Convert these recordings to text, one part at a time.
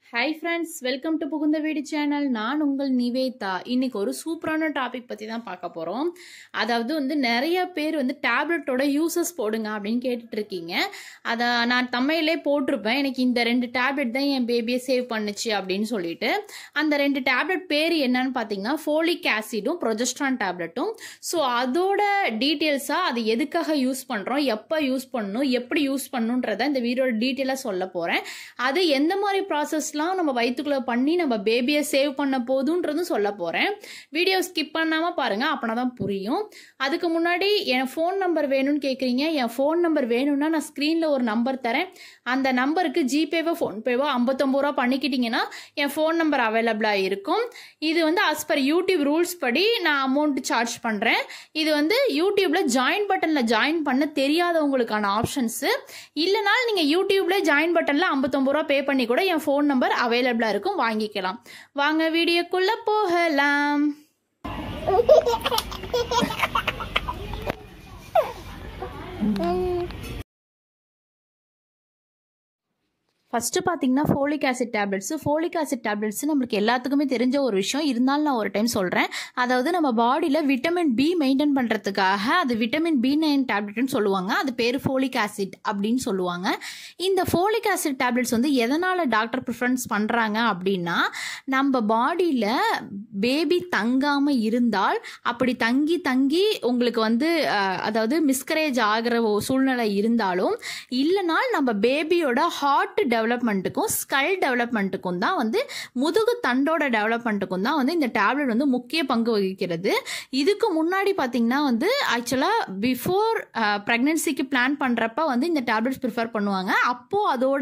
hi friends welcome to புகுந்த வீடு channel நான் உங்கள் நிவேதா இன்னைக்கு ஒரு சூப்பரான டாபிக் பற்றி தான் பார்க்க போகிறோம் அதாவது வந்து நிறைய பேர் வந்து டேப்லெட்டோட யூசஸ் போடுங்க அப்படின்னு கேட்டுட்டு இருக்கீங்க அதை நான் தமிழிலே போட்டிருப்பேன் எனக்கு இந்த ரெண்டு டேப்லெட் தான் என் பேபியை சேவ் பண்ணுச்சு அப்படின்னு சொல்லிட்டு அந்த ரெண்டு டேப்லெட் பேர் என்னன்னு பார்த்தீங்கன்னா ஃபோலிக் ஆசிடும் ப்ரொஜெஸ்ட்ரான் டேப்லெட்டும் ஸோ அதோட டீட்டெயில்ஸாக அது எதுக்காக யூஸ் பண்ணுறோம் எப்போ யூஸ் பண்ணணும் எப்படி யூஸ் பண்ணணுன்றத இந்த வீடியோட டீட்டெயிலாக சொல்ல போகிறேன் அது எந்த மாதிரி ப்ராசஸ்லாம் நம்ம வயிற்றுக்குள்ளே பண்ணி நம்ம பேபியை சேவ் பண்ண போதுன்றதும் சொல்ல போகிறேன் வீடியோ ஸ்கிப் பண்ணாமல் பாருங்கள் அப்போனா தான் புரியும் அதுக்கு முன்னாடி என் ஃபோன் நம்பர் வேணும்னு கேட்குறீங்க என் ஃபோன் நம்பர் வேணும்னா நான் ஸ்க்ரீனில் ஒரு நம்பர் தரேன் அந்த நம்பருக்கு ஜிபேவோ ஃபோன்பேவோ ஐம்பத்தொம்பது ரூபா பண்ணிக்கிட்டீங்கன்னா என் ஃபோன் நம்பர் அவைலபிளாக இருக்கும் இது வந்து அஸ் பர் யூடியூப் ரூல்ஸ் படி நான் அமௌண்ட் சார்ஜ் பண்ணுறேன் இது வந்து யூடியூப்பில் ஜாயின் பட்டனில் ஜாயின் பண்ண தெரியாதவங்களுக்கான ஆப்ஷன்ஸு இல்லைனாலும் நீங்கள் யூடியூப்ல ஜாயின் பட்டனில் ஐம்பத்தொம்பது ரூபா பே பண்ணி கூட என் ஃபோன் நம்பர் அவைலபிளாக இருக்கும் வாங்கிக்கலாம் வாங்க வீடியோக்குள்ளே போகலாம் ஃபஸ்ட்டு பார்த்தீங்கன்னா folic acid tablets folic acid tablets நம்மளுக்கு எல்லாத்துக்குமே தெரிஞ்ச ஒரு விஷயம் இருந்தாலும் நான் ஒரு டைம் சொல்கிறேன் அதாவது நம்ம பாடியில் விட்டமின் பி மெயின்டைன் பண்ணுறதுக்காக அது விட்டமின் பி நைன் டேப்லெட்னு சொல்லுவாங்க அது பேர் ஃபோலிக் ஆசிட் அப்படின்னு சொல்லுவாங்க இந்த ஃபோலிக் ஆசிட் டேப்லெட்ஸ் வந்து எதனால் டாக்டர் ப்ரிஃபரன்ஸ் பண்ணுறாங்க அப்படின்னா நம்ம பாடியில் பேபி தங்காமல் இருந்தால் அப்படி தங்கி தங்கி உங்களுக்கு வந்து அஹ், அதாவது மிஸ்கரேஜ் ஆகிற ஒரு சூழ்நிலை இருந்தாலும் இல்லைனால் நம்ம பேபியோட ஹார்ட் டெவலப்மெண்ட்டுக்கும் ஸ்கல் டெவலப்மெண்ட்டுக்கும் தான் வந்து முதுகு தண்டோட டெவலப்மெண்ட்டுக்கும் தான் வந்து இந்த டேப்லெட் வந்து முக்கிய பங்கு வகிக்கிறது இதுக்கு முன்னாடி பார்த்தீங்கன்னா வந்து ஆக்சுவலாக பிஃபோர் ப்ரெக்னென்சிக்கு பிளான் பண்ணுறப்ப வந்து இந்த டேப்லெட்ஸ் ப்ரிஃபர் பண்ணுவாங்க அப்போது அதோட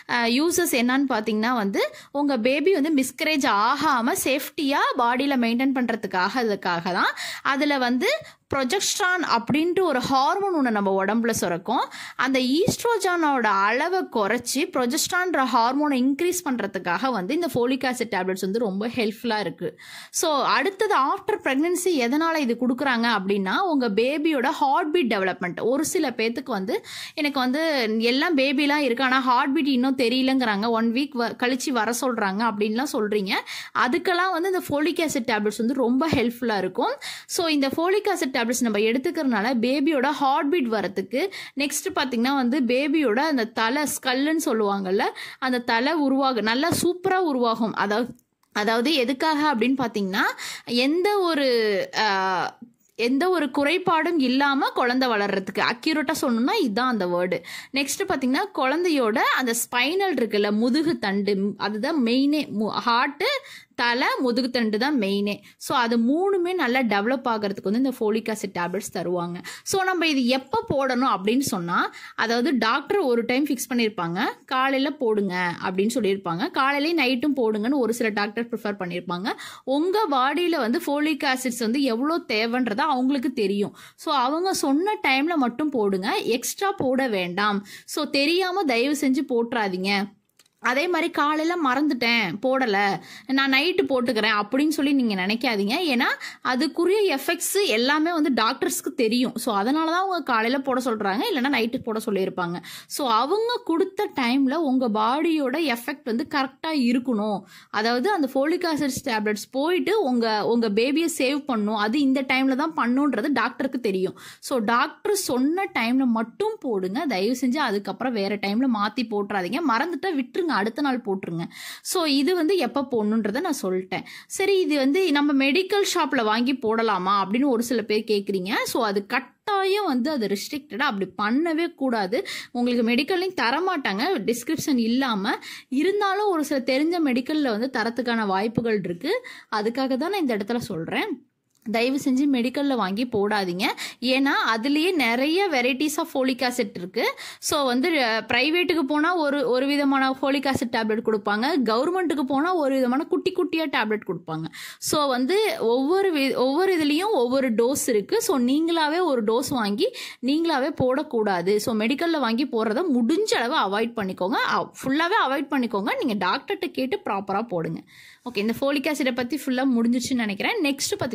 யூசஸ் என்னன்னு பார்த்தீங்கன்னா வந்து உங்கள் பேபி வந்து மிஸ்கரேஜ் ஆகாமல் சேஃப்டியாக பாடியில் மெயின்டைன் பண்ணுறதுக்காக அதுக்காக தான் அதில் வந்து ப்ரொஜெக்ஸ்ட்ரான் அப்படின்ட்டு ஒரு ஹார்மோன் ஒன்று நம்ம உடம்புல சுரக்கும் அந்த ஈஸ்ட்ரோஜானோட அளவை குறைச்சி ப்ரொஜெஸ்ட்ரான்ற ஹார்மோனை இன்க்ரீஸ் பண்ணுறதுக்காக வந்து இந்த ஃபோலிக் ஆசிட் டேப்லெட்ஸ் வந்து ரொம்ப ஹெல்ப்ஃபுல்லாக இருக்குது ஸோ அடுத்தது ஆஃப்டர் ப்ரெக்னென்சி எதனால் இது கொடுக்குறாங்க அப்படின்னா உங்கள் பேபியோட ஹார்ட் பீட் டெவலப்மெண்ட் ஒரு சில பேத்துக்கு வந்து எனக்கு வந்து எல்லாம் பேபிலாம் இருக்கு ஆனால் ஹார்ட் பீட் இன்னும் தெரியலங்கிறாங்க ஒன் வீக் கழிச்சு வர சொல்கிறாங்க அப்படின்லாம் சொல்கிறீங்க அதுக்கெல்லாம் வந்து இந்த ஃபோலிக் ஆசிட் டேப்லெட்ஸ் வந்து ரொம்ப ஹெல்ப்ஃபுல்லாக இருக்கும் ஸோ இந்த ஃபோலிக் ஆசிட் டேப்லெட்ஸ் நம்ம எடுத்துக்கிறதுனால பேபியோட ஹார்ட் பீட் வரத்துக்கு நெக்ஸ்ட் பார்த்தீங்கன்னா வந்து பேபியோட அந்த தலை ஸ்கல்லுன்னு சொல்லுவாங்கல்ல அந்த தலை உருவாக நல்லா சூப்பராக உருவாகும் அதாவது அதாவது எதுக்காக அப்படின்னு பார்த்தீங்கன்னா எந்த ஒரு ஆஹ், எந்த ஒரு குறைபாடும் இல்லாமல் குழந்தை வளர்றதுக்கு அக்யூரேட்டாக சொல்லணும்னா இதுதான் அந்த வேர்டு நெக்ஸ்ட் பார்த்தீங்கன்னா குழந்தையோட அந்த ஸ்பைனல் இருக்குல்ல முதுகு தண்டு அதுதான் மெயினே ஹார்ட்டு தலை முதுகுத்தண்டு தான் மெயினே ஸோ அது மூணுமே நல்லா டெவலப் ஆகிறதுக்கு வந்து இந்த ஃபோலிக் ஆசிட் டேப்லெட்ஸ் தருவாங்க ஸோ நம்ம இது எப்போ போடணும் அப்படின்னு சொன்னால் அதாவது டாக்டர் ஒரு டைம் ஃபிக்ஸ் பண்ணியிருப்பாங்க காலையில் போடுங்க அப்படின்னு சொல்லியிருப்பாங்க காலையிலையும் நைட்டும் போடுங்கன்னு ஒரு சில டாக்டர் ப்ரிஃபர் பண்ணியிருப்பாங்க உங்கள் பாடியில் வந்து ஃபோலிக் ஆசிட்ஸ் வந்து எவ்வளோ தேவைன்றதா அவங்களுக்கு தெரியும் ஸோ அவங்க சொன்ன டைமில் மட்டும் போடுங்க எக்ஸ்ட்ரா போட வேண்டாம் ஸோ தெரியாமல் தயவு செஞ்சு போட்டுறாதீங்க அதே மாதிரி காலையில் மறந்துட்டேன் போடலை நான் நைட்டு போட்டுக்கிறேன் அப்படின்னு சொல்லி நீங்கள் நினைக்காதீங்க ஏன்னா அதுக்குரிய எஃபெக்ட்ஸ் எல்லாமே வந்து டாக்டர்ஸ்க்கு தெரியும் ஸோ அதனால தான் அவங்க காலையில் போட சொல்கிறாங்க இல்லைன்னா நைட்டு போட சொல்லியிருப்பாங்க ஸோ அவங்க கொடுத்த டைமில் உங்கள் பாடியோட எஃபெக்ட் வந்து கரெக்டாக இருக்கணும் அதாவது அந்த ஃபோலிக் ஆசிட் டேப்லெட்ஸ் போயிட்டு உங்கள் உங்கள் பேபியை சேவ் பண்ணும் அது இந்த டைமில் தான் பண்ணுன்றது டாக்டருக்கு தெரியும் ஸோ டாக்டர் சொன்ன டைமில் மட்டும் போடுங்க தயவு செஞ்சு அதுக்கப்புறம் வேறு டைமில் மாற்றி போட்டுறாதீங்க மறந்துட்டா விட்டுருங்க அடுத்த நாள் போட்டுருங்க ஸோ இது வந்து எப்போ போடணுன்றதை நான் சொல்லிட்டேன் சரி இது வந்து நம்ம மெடிக்கல் ஷாப்பில் வாங்கி போடலாமா அப்படின்னு ஒரு சில பேர் கேட்குறீங்க ஸோ அது கட்டாயம் வந்து அது ரெஸ்ட்ரிக்டடாக அப்படி பண்ணவே கூடாது உங்களுக்கு மெடிக்கல்லையும் தரமாட்டாங்க டிஸ்கிரிப்ஷன் இல்லாமல் இருந்தாலும் ஒரு சில தெரிஞ்ச மெடிக்கலில் வந்து தரத்துக்கான வாய்ப்புகள் இருக்குது அதுக்காக தான் நான் இந்த இடத்துல சொல்கிறேன் தயவு செஞ்சு மெடிக்கலில் வாங்கி போடாதீங்க ஏன்னா அதுலேயே நிறைய வெரைட்டிஸ் ஆஃப் ஃபோலிக் ஆசிட் இருக்குது ஸோ வந்து ப்ரைவேட்டுக்கு போனால் ஒரு ஒரு விதமான ஃபோலிக் ஆசிட் டேப்லெட் கொடுப்பாங்க கவர்மெண்ட்டுக்கு போனால் ஒரு விதமான குட்டி குட்டியாக டேப்லெட் கொடுப்பாங்க ஸோ வந்து ஒவ்வொரு வி ஒவ்வொரு இதுலேயும் ஒவ்வொரு டோஸ் இருக்குது ஸோ நீங்களாவே ஒரு டோஸ் வாங்கி நீங்களாவே போடக்கூடாது ஸோ மெடிக்கலில் வாங்கி போடுறத முடிஞ்ச அளவு அவாய்ட் பண்ணிக்கோங்க ஃபுல்லாகவே அவாய்ட் பண்ணிக்கோங்க நீங்கள் டாக்டர்கிட்ட கேட்டு ப்ராப்பராக போடுங்க ஓகே இந்த ஃபோலிக் ஆசிடை பற்றி ஃபுல்லாக முடிஞ்சிச்சுன்னு நினைக்கிறேன் நெக்ஸ்ட் பார்த்தீங்கன்னா project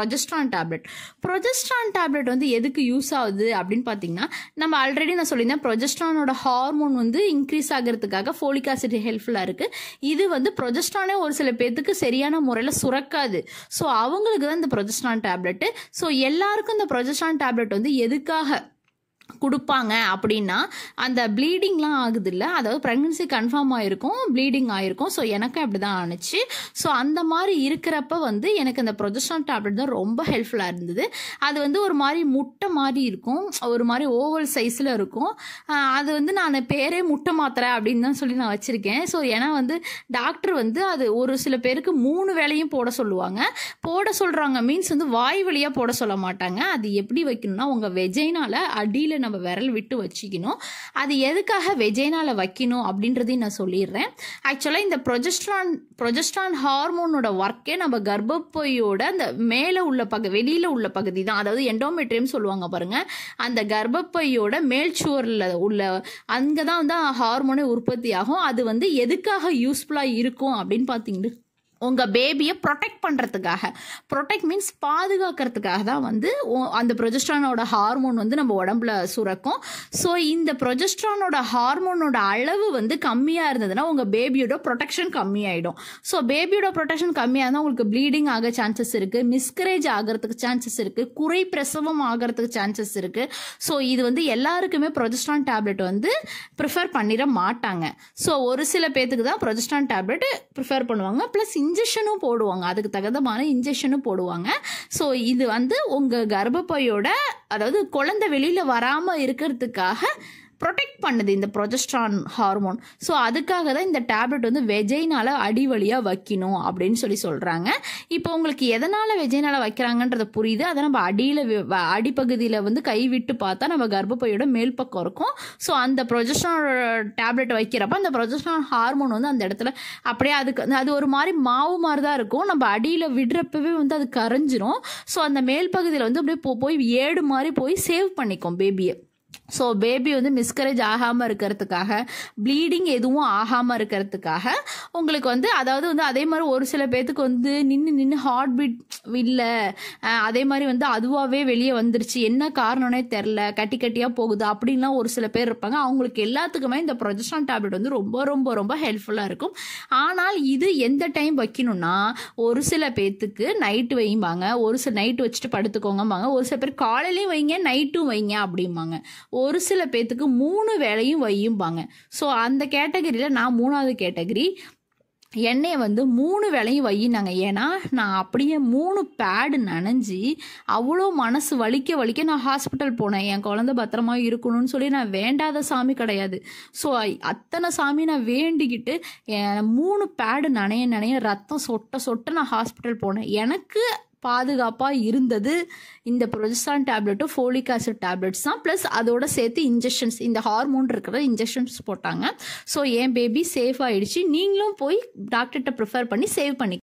progesterone tablet progesterone tablet வந்து எதுக்கு யூஸ் ஆகுது அப்படின்னு பார்த்தீங்கன்னா நம்ம ஆல்ரெடி நான் சொல்லியிருந்தேன் ப்ரொஜெஸ்ட்ரானோட ஹார்மோன் வந்து இன்க்ரீஸ் ஆகிறதுக்காக ஃபோலிக் ஆசிட் ஹெல்ப்ஃபுல்லாக இருக்குது இது வந்து ப்ரொஜெஸ்ட்ரானே ஒரு சில பேர்த்துக்கு சரியான முறையில் சுரக்காது ஸோ அவங்களுக்கு தான் இந்த ப்ரொஜெஸ்ட்ரான் டேப்லெட்டு ஸோ எல்லாருக்கும் இந்த ப்ரொஜெஸ்ட்ரான் டேப்லெட் வந்து எதுக்காக கொடுப்பாங்க அப்படின்னா அந்த ப்ளீடிங்லாம் ஆகுது இல்லை அதாவது ப்ரெக்னன்சி கன்ஃபார்ம் ஆகிருக்கும் ப்ளீடிங் ஆகிருக்கும் ஸோ எனக்கும் அப்படி தான் ஆணுச்சு ஸோ அந்த மாதிரி இருக்கிறப்ப வந்து எனக்கு அந்த ப்ரொஜெஸ்ட்ரான் டேப்லெட் தான் ரொம்ப ஹெல்ப்ஃபுல்லாக இருந்தது அது வந்து ஒரு மாதிரி முட்டை மாதிரி இருக்கும் ஒரு மாதிரி ஓவல் சைஸில் இருக்கும் ஆஹ் அது வந்து நான் பேரே முட்டை மாத்திரை அப்படின்னு தான் சொல்லி நான் வச்சுருக்கேன் ஸோ ஏன்னா வந்து டாக்டர் வந்து அது ஒரு சில பேருக்கு மூணு வேளையும் போட சொல்லுவாங்க போட சொல்கிறாங்க மீன்ஸ் வந்து வாய் வழியாக போட சொல்ல மாட்டாங்க அது எப்படி வைக்கணும்னா உங்கள் வெஜைனால அடியில் நம்ம விரல் விட்டு வச்சுக்கணும் அது எதுக்காக வெஜைனால வைக்கணும் அப்படின்றதையும் நான் சொல்லிடுறேன் ஆக்சுவலாக இந்த ப்ரொஜெஸ்ட்ரான் ப்ரொஜெஸ்ட்ரான் ஹார்மோனோட ஒர்க்கே நம்ம கர்ப்பப்பையோட அந்த மேலே உள்ள பகு வெளியில் உள்ள பகுதி தான் அதாவது எண்டோமெட்ரியம் சொல்லுவாங்க பாருங்க அந்த கர்ப்பப்பையோட மேல் சுவரில் உள்ள அங்கே தான் வந்து ஹார்மோனே உற்பத்தி ஆகும் அது வந்து எதுக்காக யூஸ்ஃபுல்லாக இருக்கும் அப்படின்னு பார்த்தீங்கன்னா உங்கள் பேபியை ப்ரொடெக்ட் பண்ணுறதுக்காக ப்ரொடெக்ட் மீன்ஸ் பாதுகாக்கிறதுக்காக தான் வந்து ஒ- அந்த ப்ரொஜெஸ்ட்ரானோட ஹார்மோன் வந்து நம்ம உடம்புல சுரக்கும் ஸோ இந்த ப்ரொஜெஸ்ட்ரானோட ஹார்மோனோட அளவு வந்து கம்மியாக இருந்ததுன்னா உங்கள் பேபியோட ப்ரொடெக்ஷன் கம்மியாயிடும் ஸோ பேபியோட ப்ரொடெக்ஷன் கம்மியாக இருந்தால் உங்களுக்கு ப்ளீடிங் ஆக சான்சஸ் இருக்குது மிஸ்கரேஜ் ஆகிறதுக்கு சான்சஸ் இருக்குது குறை பிரசவம் ஆகிறதுக்கு சான்சஸ் இருக்குது ஸோ இது வந்து எல்லாருக்குமே ப்ரொஜெஸ்ட்ரான் டேப்லெட் வந்து ப்ரிஃபர் பண்ணிட மாட்டாங்க ஸோ ஒரு சில பேத்துக்கு தான் ப்ரொஜெஸ்ட்ரான் டேப்லெட் ப்ரிஃபர் பண்ணுவாங்க ப்ளஸ் இன்ஜெக்ஷனும் போடுவாங்க அதுக்கு தகுந்தமான இன்ஜெக்ஷனும் போடுவாங்க ஸோ இது வந்து உங்கள் கர்ப்பப்பையோட அதாவது குழந்தை வெளியில் வராமல் இருக்கிறதுக்காக ப்ரொடெக்ட் பண்ணுது இந்த ப்ரொஜெஸ்ட்ரான் ஹார்மோன் ஸோ அதுக்காக தான் இந்த டேப்லெட் வந்து வெஜைனால அடி வழியாக வைக்கணும் அப்படின்னு சொல்லி சொல்கிறாங்க இப்போ உங்களுக்கு எதனால் வெஜைனால வைக்கிறாங்கன்றது புரியுது அதை நம்ம அடியில் அடிப்பகுதியில் வந்து கை விட்டு பார்த்தா நம்ம கர்ப்பப்பையோட மேல் பக்கம் இருக்கும் ஸோ அந்த ப்ரொஜெஸ்ட்ரான் டேப்லெட் வைக்கிறப்ப அந்த ப்ரொஜெஸ்ட்ரான் ஹார்மோன் வந்து அந்த இடத்துல அப்படியே அதுக்கு அது ஒரு மாதிரி மாவு மாதிரி தான் இருக்கும் நம்ம அடியில் விடுறப்பவே வந்து அது கரைஞ்சிரும் ஸோ அந்த மேல் பகுதியில் வந்து அப்படியே போ- போய் ஏடு மாதிரி போய் சேவ் பண்ணிக்கும் பேபியை ஸோ பேபி வந்து மிஸ்கரேஜ் ஆகாமல் இருக்கிறதுக்காக ப்ளீடிங் எதுவும் ஆகாமல் இருக்கிறதுக்காக உங்களுக்கு வந்து அதாவது வந்து அதே மாதிரி ஒரு சில பேர்த்துக்கு வந்து நின்று நின்று ஹார்ட் பீட் இல்லை அதே மாதிரி வந்து அதுவாகவே வெளியே வந்துருச்சு என்ன காரணம்னே தெரில கட்டி கட்டியாக போகுது அப்படின்லாம் ஒரு சில பேர் இருப்பாங்க அவங்களுக்கு எல்லாத்துக்குமே இந்த ப்ரொஜெஸ்ட்ரான் டேப்லெட் வந்து ரொம்ப ரொம்ப ரொம்ப ஹெல்ப்ஃபுல்லாக இருக்கும் ஆனால் இது எந்த டைம் வைக்கணும்னா ஒரு சில பேர்த்துக்கு நைட்டு வைம்பாங்க ஒரு சில நைட்டு வச்சுட்டு படுத்துக்கோங்கம்பாங்க ஒரு சில பேர் காலையிலையும் வைங்க நைட்டும் வைங்க அப்படிம்பாங்க ஒரு சில பேர்த்துக்கு மூணு வேளையும் வையும்பாங்க ஸோ அந்த கேட்டகரியில் நான் மூணாவது கேட்டகரி எண்ணெயை வந்து மூணு வேளையும் வையினாங்க ஏன்னா நான் அப்படியே மூணு பேடு நனைஞ்சி அவ்வளோ மனசு வலிக்க வலிக்க நான் ஹாஸ்பிட்டல் போனேன் என் குழந்தை பத்திரமா இருக்கணும்னு சொல்லி நான் வேண்டாத சாமி கிடையாது ஸோ அத்தனை சாமி நான் வேண்டிக்கிட்டு என் மூணு பேடு நனைய நனைய ரத்தம் சொட்ட சொட்ட நான் ஹாஸ்பிட்டல் போனேன் எனக்கு பாதுகாப்பாக இருந்தது இந்த ப்ரொஜெஸ்டான் டேப்லெட்டும் ஃபோலிக் ஆசிட் டேப்லெட்ஸ் தான் ப்ளஸ் அதோட சேர்த்து இன்ஜெக்ஷன்ஸ் இந்த ஹார்மோன் இருக்கிற இன்ஜெக்ஷன்ஸ் போட்டாங்க ஸோ என் பேபி சேஃப் ஆயிடுச்சு நீங்களும் போய் டாக்டர்கிட்ட ப்ரிஃபர் பண்ணி சேவ் பண்ணி